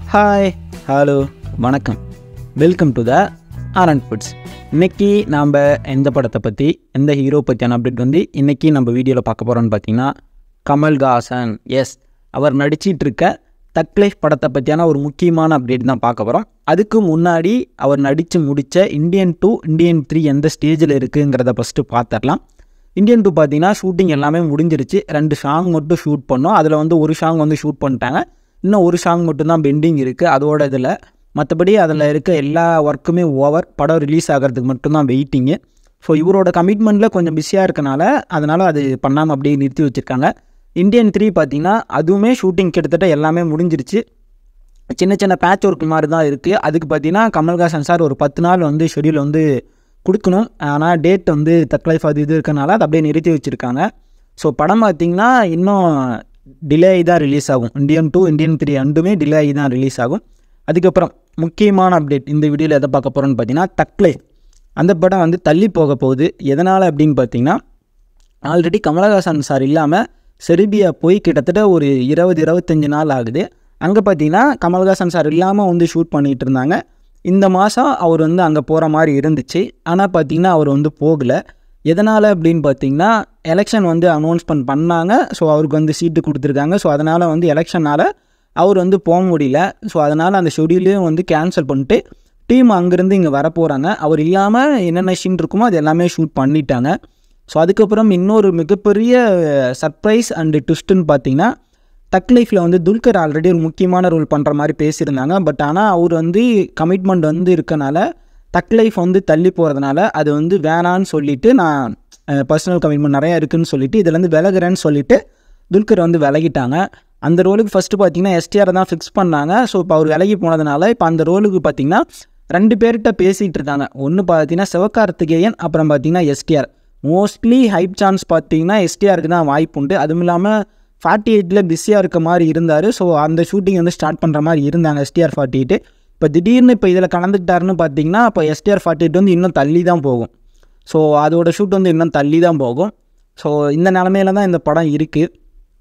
hi hello வணக்கம் welcome to the Arant foods இன்னைக்கு நாம் எந்த படத்தை பற்றி எந்த ஹீரோ பற்றியான அப்டேட் வந்து இன்றைக்கி நம்ம வீடியோவில் பார்க்க போகிறோன்னு பார்த்தீங்கன்னா கமல்ஹாசன் எஸ் அவர் நடிச்சிட்டு இருக்க தக் லைஃப் படத்தை பற்றியான ஒரு முக்கியமான அப்டேட் தான் பார்க்க போகிறோம் அதுக்கு முன்னாடி அவர் நடித்து முடித்த இந்தியன் டூ இந்தியன் த்ரீ எந்த ஸ்டேஜில் இருக்குங்கிறத ஃபஸ்ட்டு பார்த்துடலாம் இந்தியன் டூ பார்த்தீங்கன்னா ஷூட்டிங் எல்லாமே முடிஞ்சிருச்சு ரெண்டு சாங் மட்டும் ஷூட் பண்ணோம் அதில் வந்து ஒரு சாங் வந்து ஷூட் பண்ணிட்டாங்க இன்னும் ஒரு சாங் மட்டும்தான் பெண்டிங் இருக்குது அதோட இதில் மற்றபடி அதில் இருக்க எல்லா ஒர்க்குமே ஓவர் படம் ரிலீஸ் ஆகிறதுக்கு மட்டும்தான் வெயிட்டிங்கு ஸோ இவரோட கமிட்மெண்ட்டில் கொஞ்சம் பிஸியாக இருக்கனால அதனால் அது பண்ணாமல் அப்படியே நிறுத்தி வச்சுருக்காங்க இந்தியன் த்ரீ பார்த்தீங்கன்னா அதுவுமே ஷூட்டிங் கிட்டத்தட்ட எல்லாமே முடிஞ்சிருச்சு சின்ன சின்ன பேட்ச் ஒர்க் மாதிரி தான் இருக்குது அதுக்கு பார்த்தீங்கன்னா கமல்ஹாசன் சார் ஒரு பத்து நாள் வந்து ஷெடியூல் வந்து கொடுக்கணும் ஆனால் டேட் வந்து தக்லைஃப் அது இது இருக்கனால அதை அப்படியே நிறுத்தி வச்சுருக்காங்க ஸோ படம் பார்த்திங்கன்னா இன்னும் டிலே ஆகி தான் ரிலீஸ் ஆகும் இந்தியன் டூ இந்தியன் த்ரீ ரெண்டுமே டிலே ஆகி தான் ரிலீஸ் ஆகும் அதுக்கப்புறம் முக்கியமான அப்டேட் இந்த வீடியோவில் எதை பார்க்க போகிறோன்னு பார்த்தீங்கன்னா தக்லைஃப் அந்த படம் வந்து தள்ளி போக போகுது எதனால் அப்படின்னு பார்த்தீங்கன்னா ஆல்ரெடி கமலஹாசன் சார் இல்லாமல் செர்பியா போய் கிட்டத்தட்ட ஒரு இருபது இருபத்தஞ்சி நாள் ஆகுது அங்கே பார்த்தீங்கன்னா கமல்ஹாசன் சார் இல்லாமல் வந்து ஷூட் பண்ணிகிட்டு இருந்தாங்க இந்த மாதம் அவர் வந்து அங்கே போகிற மாதிரி இருந்துச்சு ஆனால் பார்த்தீங்கன்னா அவர் வந்து போகலை எதனால் அப்படின்னு பார்த்தீங்கன்னா எலெக்ஷன் வந்து அனௌன்ஸ்மெண்ட் பண்ணாங்க ஸோ அவருக்கு வந்து சீட்டு கொடுத்துருக்காங்க ஸோ அதனால் வந்து எலெக்ஷனால் அவர் வந்து போக முடியல ஸோ அதனால் அந்த ஷெடியூலையும் வந்து கேன்சல் பண்ணிட்டு டீம் அங்கேருந்து இங்கே வர போகிறாங்க அவர் இல்லாமல் என்னென்ன சீன் இருக்குமோ அது எல்லாமே ஷூட் பண்ணிட்டாங்க ஸோ அதுக்கப்புறம் இன்னொரு மிகப்பெரிய சர்ப்ரைஸ் அண்டு ட்விஸ்ட்டுன்னு பார்த்தீங்கன்னா டக் லைஃப்பில் வந்து துல்கர் ஆல்ரெடி ஒரு முக்கியமான ரோல் பண்ணுற மாதிரி பேசியிருந்தாங்க பட் ஆனால் அவர் வந்து கமிட்மெண்ட் வந்து இருக்கனால டக் லைஃப் வந்து தள்ளி போகிறதுனால அது வந்து வேணான்னு சொல்லிவிட்டு நான் பர்சனல் கமிட்மெண்ட் நிறையா இருக்குதுன்னு சொல்லிட்டு இதுலேருந்து விலகுறேன்னு சொல்லிட்டு துல்கர் வந்து விலகிட்டாங்க அந்த ரோலுக்கு ஃபஸ்ட்டு பார்த்தீங்கன்னா எஸ்டிஆர் தான் ஃபிக்ஸ் பண்ணாங்க ஸோ இப்போ அவர் விலகி போனதுனால இப்போ அந்த ரோலுக்கு பார்த்தீங்கன்னா ரெண்டு பேர்கிட்ட பேசிகிட்டு இருக்காங்க ஒன்று பார்த்தீங்கன்னா சிவகார்த்திகேயன் அப்புறம் பார்த்தீங்கன்னா எஸ்டிஆர் மோஸ்ட்லி ஹைப் சான்ஸ் பார்த்தீங்கன்னா எஸ்டிஆருக்கு தான் வாய்ப்பு உண்டு அதுவும் இல்லாமல் ஃபார்ட்டி எயிட்டில் பிஸியாக இருக்க மாதிரி இருந்தார் ஸோ அந்த ஷூட்டிங் வந்து ஸ்டார்ட் பண்ணுற மாதிரி இருந்தாங்க எஸ்டிஆர் ஃபார்ட்டி எயிட்டு இப்போ திடீர்னு இப்போ இதில் கலந்துக்கிட்டாருன்னு பார்த்தீங்கன்னா இப்போ எஸ்டிஆர் ஃபார்ட்டி எயிட் வந்து இன்னும் தள்ளி தான் போகும் ஸோ அதோட ஷூட் வந்து இன்னும் தள்ளி தான் போகும் ஸோ இந்த நிலமையில தான் இந்த படம் இருக்குது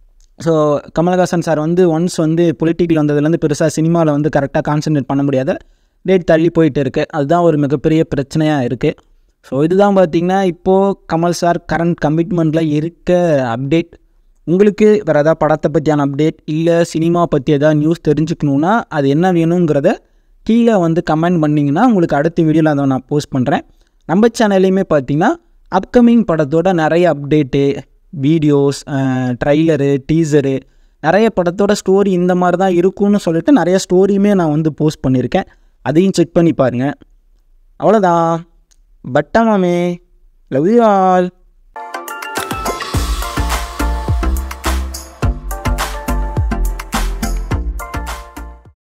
ஸோ கமல்ஹாசன் சார் வந்து ஒன்ஸ் வந்து பொலிட்டிக்கல் வந்ததுலேருந்து பெருசாக சினிமாவில் வந்து கரெக்டாக கான்சன்ட்ரேட் பண்ண முடியாத டேட் தள்ளி போயிட்டு இருக்குது அதுதான் ஒரு மிகப்பெரிய பிரச்சனையாக இருக்குது ஸோ இதுதான் பார்த்திங்கன்னா இப்போது கமல் சார் கரண்ட் கமிட்மெண்ட்டில் இருக்க அப்டேட் உங்களுக்கு வேறு ஏதாவது படத்தை பற்றியான அப்டேட் இல்லை சினிமா பற்றி எதாவது நியூஸ் தெரிஞ்சுக்கணுன்னா அது என்ன வேணுங்கிறத கீழே வந்து கமெண்ட் பண்ணிங்கன்னா உங்களுக்கு அடுத்த வீடியோவில் அதை நான் போஸ்ட் பண்ணுறேன் நம்ம சேனல்லையுமே பார்த்தீங்கன்னா அப்கமிங் படத்தோட நிறைய அப்டேட்டு வீடியோஸ் ட்ரைலரு டீசரு நிறைய படத்தோட ஸ்டோரி இந்த மாதிரி தான் இருக்கும்னு சொல்லிட்டு நிறைய ஸ்டோரியுமே நான் வந்து போஸ்ட் பண்ணியிருக்கேன் அதையும் செக் பண்ணி பாருங்கள் அவ்வளோதான் பட்டமாமே லவ் யூ ஆல்